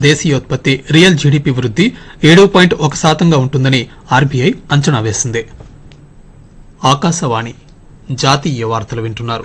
దేశీయోత్పత్తి real GDP వృద్ది ఏడు point ఒక శాతంగా ఉంటుందని ఆర్బీఐ అంచనా వేసింది ఆకాశవాణి జాతీయ వార్తలు వింటున్నారు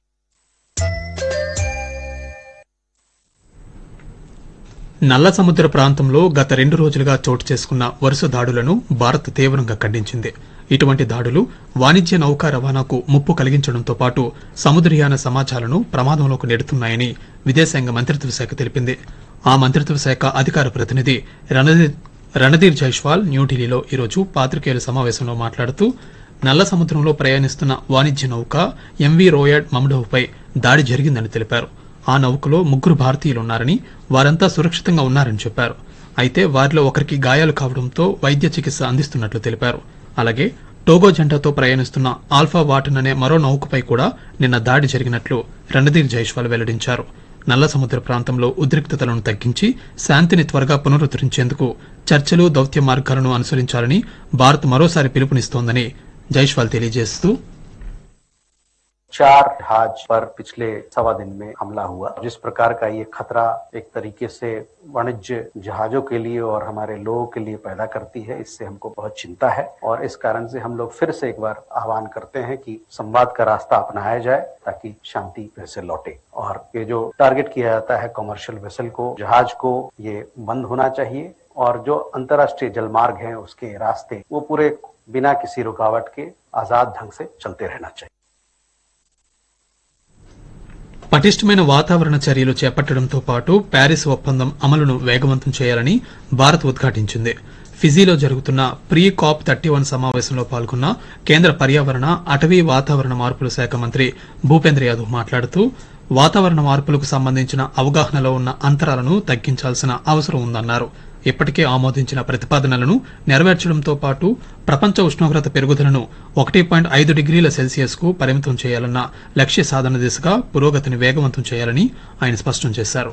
నల్ల సముద్ర ప్రాంతంలో గత రెండు రోజులుగా చోటు చేసుకున్న వరుస దాడులను భారత్ తీవ్రంగా ఖండించింది ఇటువంటి దాడులు వాణిజ్య నౌకా రవాణాకు ముప్పు కలిగించడంతో పాటు సముద్రయాన సమాచారాలను ప్రమాదంలోకి నెడుతున్నాయని విదేశాంగ మంత్రిత్వ శాఖ తెలిపింది ఆ మంత్రిత్వ శాఖ అధికార ప్రతినిధి రణధీర్ రణధీర్ జైష్వాల్ న్యూఢిల్లీలో ఈరోజు పాత్రికేయుల సమావేశంలో మాట్లాడుతూ నల్ల సముద్రంలో ప్రయాణిస్తున్న వాణిజ్య నౌక ఎంవీ రోయడ్ మమ్డోవ్పై దాడి జరిగిందని తెలిపారు ఆ నౌకలో ముగ్గురు భారతీయులున్నారని వారంతా సురక్షితంగా ఉన్నారని చెప్పారు అయితే వారిలో ఒకరికి గాయాలు కావడంతో వైద్య చికిత్స అందిస్తున్నట్లు తెలిపారు అలాగే టోగో జెండాతో ప్రయాణిస్తున్న ఆల్ఫా వాటన్ అనే మరో నౌకపై కూడా నిన్న దాడి జరిగినట్లు రణధీర్ జైష్వాల్ వెల్లడించారు నల్ల సముద్ర ప్రాంతంలో ఉద్రిక్తతలను తగ్గించి శాంతిని త్వరగా పునరుద్ధరించేందుకు చర్చలు దౌత్య మార్గాలను అనుసరించాలని భారత్ మరోసారి పిలుపునిస్తోందని జైష్వాల్ తెలియజేస్తూ चार जहाज पर पिछले सवा दिन में हमला हुआ जिस प्रकार का ये खतरा एक तरीके से वाणिज्य जहाजों के लिए और हमारे लोगों के लिए पैदा करती है इससे हमको बहुत चिंता है और इस कारण से हम लोग फिर से एक बार आह्वान करते हैं कि संवाद का रास्ता अपनाया जाए ताकि शांति फिर से लौटे और ये जो टारगेट किया जाता है कमर्शियल वेसल को जहाज को ये बंद होना चाहिए और जो अंतर्राष्ट्रीय जलमार्ग हैं उसके रास्ते वो पूरे बिना किसी रुकावट के आजाद ढंग से चलते रहना चाहिए పటిష్టమైన వాతావరణ చర్యలు చేపట్టడంతో పాటు ప్యారిస్ ఒప్పందం అమలును వేగవంతం చేయాలని భారత్ ఉద్ఘాటించింది ఫిజీలో జరుగుతున్న ప్రీ కాప్ థర్టీ వన్ సమావేశంలో పాల్గొన్న కేంద్ర పర్యావరణ అటవీ వాతావరణ మార్పుల శాఖ మంత్రి భూపేంద్ర యాదవ్ మాట్లాడుతూ వాతావరణ మార్పులకు సంబంధించిన అవగాహనలో ఉన్న అంతరాలను తగ్గించాల్సిన అవసరం ఉందన్నారు ఇప్పటికే ఆమోదించిన ప్రతిపాదనలను నెరవేర్చడంతో పాటు ప్రపంచ ఉష్ణోగ్రత పెరుగుదలను ఒకటి పాయింట్ ఐదు డిగ్రీల సెల్సియస్ కు పరిమితం చేయాలన్న లక్ష్య సాధన దిశగా పురోగతిని వేగవంతం చేయాలని ఆయన స్పష్టం చేశారు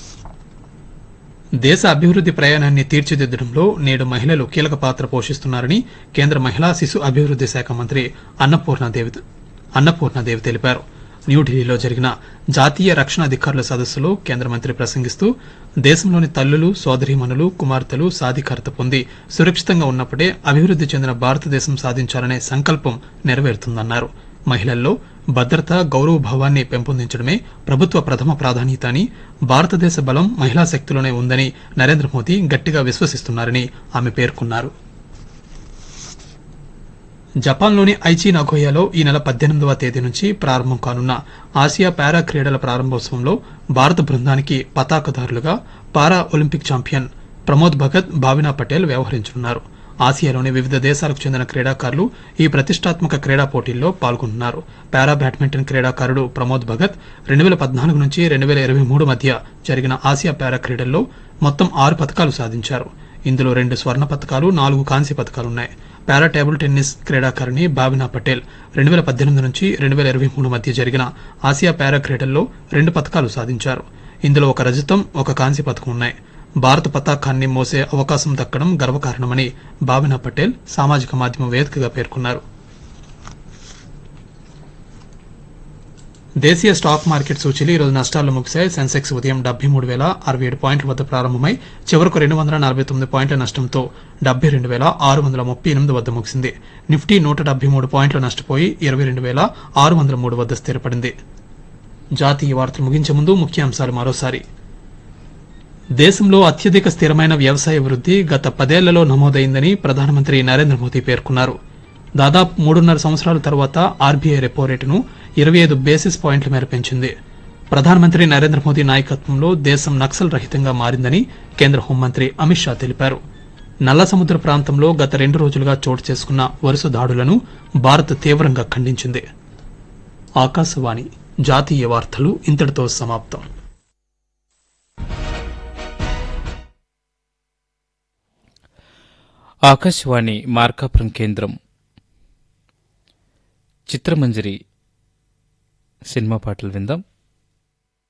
దేశ అభివృద్ది ప్రయాణాన్ని తీర్చిదిద్దడంలో నేడు మహిళలు కీలక పాత్ర పోషిస్తున్నారని కేంద్ర మహిళా శిశు అభివృద్ది శాఖ మంత్రి అన్నపూర్ణాదేవి అన్నపూర్ణాదేవి తెలిపారు న్యూఢిల్లీలో జరిగిన జాతీయ రక్షణ అధికారుల సదస్సులో కేంద్ర మంత్రి ప్రసంగిస్తూ దేశంలోని తల్లులు సోదరీమణులు కుమార్తెలు సాధికారత పొంది సురక్షితంగా ఉన్నప్పుడే అభివృద్ది చెందిన భారతదేశం సాధించాలనే సంకల్పం నెరవేరుతుందన్నారు మహిళల్లో భద్రత గౌరవ భావాన్ని పెంపొందించడమే ప్రభుత్వ ప్రథమ ప్రాధాన్యత అని భారతదేశ బలం మహిళా శక్తిలోనే ఉందని నరేంద్ర మోదీ గట్టిగా విశ్వసిస్తున్నారని ఆమె పేర్కొన్నారు జపాన్లోని ఐచి నగోయాలో ఈ నెల పద్దెనిమిదవ తేదీ నుంచి ప్రారంభం కానున్న ఆసియా పారా క్రీడల ప్రారంభోత్సవంలో భారత బృందానికి పతాకదారులుగా para olympic champion Pramod Bhagat Bhavina Patel వ్యవహరించనున్నారు ఆసియాలోని వివిధ దేశాలకు చెందిన క్రీడాకారులు ఈ ప్రతిష్టాత్మక క్రీడా పోటీల్లో పాల్గొంటున్నారు పారా బ్యాడ్మింటన్ క్రీడాకారుడు ప్రమోద్ భగత్ రెండు వేల పద్నాలుగు నుంచి రెండు వేల ఇరవై మూడు మధ్య జరిగిన ఆసియా పారా క్రీడల్లో మొత్తం ఆరు పథకాలు సాధించారు ఇందులో రెండు స్వర్ణ పథకాలు నాలుగు కాంస్య పథకాలున్నాయి పారా టేబుల్ టెన్నిస్ క్రీడాకారిణి భావినా పటేల్ రెండు వేల పద్దెనిమిది నుంచి రెండు వేల ఇరవై మూడు మధ్య జరిగిన ఆసియా పారా క్రీడల్లో రెండు పథకాలు సాధించారు ఇందులో ఒక రజతం ఒక కాంస్య పథకం ఉన్నాయి భారత పతాకాన్ని మోసే అవకాశం దక్కడం గర్వకారణమని భావినా పటేల్ సామాజిక మాధ్యమం వేదికగా పేర్కొన్నారు దేశీయ స్టాక్ మార్కెట్ సూచీలు ఈరోజు నష్టాల్లో ముగిశాయి సెన్సెక్స్ ఉదయం డెబ్బై మూడు వేల అరవై ఏడు పాయింట్ల వద్ద ప్రారంభమై చివరకు రెండు వందల నలభై తొమ్మిది పాయింట్ల నష్టంతో డెబ్బై రెండు వేల ఆరు వందల ముప్పై ఎనిమిది వద్ద ముగిసింది నిఫ్టీ నూట డెబ్బై మూడు పాయింట్లు నష్టపోయి ఇరవై రెండు వేల ఆరు వందల మూడు వద్ద స్థిరపడింది జాతీయ వార్తలు ముగించే ముందు ముఖ్యాంశాలు మరోసారి దేశంలో అత్యధిక స్థిరమైన వ్యవసాయ వృద్ధి గత పదేళ్లలో నమోదైందని ప్రధానమంత్రి నరేంద్ర మోదీ పేర్కొన్నారు దాదాపు మూడున్నర సంవత్సరాల తర్వాత ఆర్బీఐ రెపో రేటును ఇరవై ఐదు బేసిస్ పాయింట్ల మేర పెంచింది ప్రధానమంత్రి నరేంద్ర మోదీ నాయకత్వంలో దేశం నక్సల్ రహితంగా మారిందని కేంద్ర హోంమంత్రి అమిత్ షా తెలిపారు నల్ల సముద్ర ప్రాంతంలో గత రెండు రోజులుగా చోటు చేసుకున్న వరుస దాడులను భారత్ తీవ్రంగా ఖండించింది ఆకాశవాణి జాతీయ వార్తలు ఇంతటితో సమాప్తం ఆకాశవాణి మార్కాపురం కేంద్రం చిత్రమంజరి సినిమా పాటలు విందాం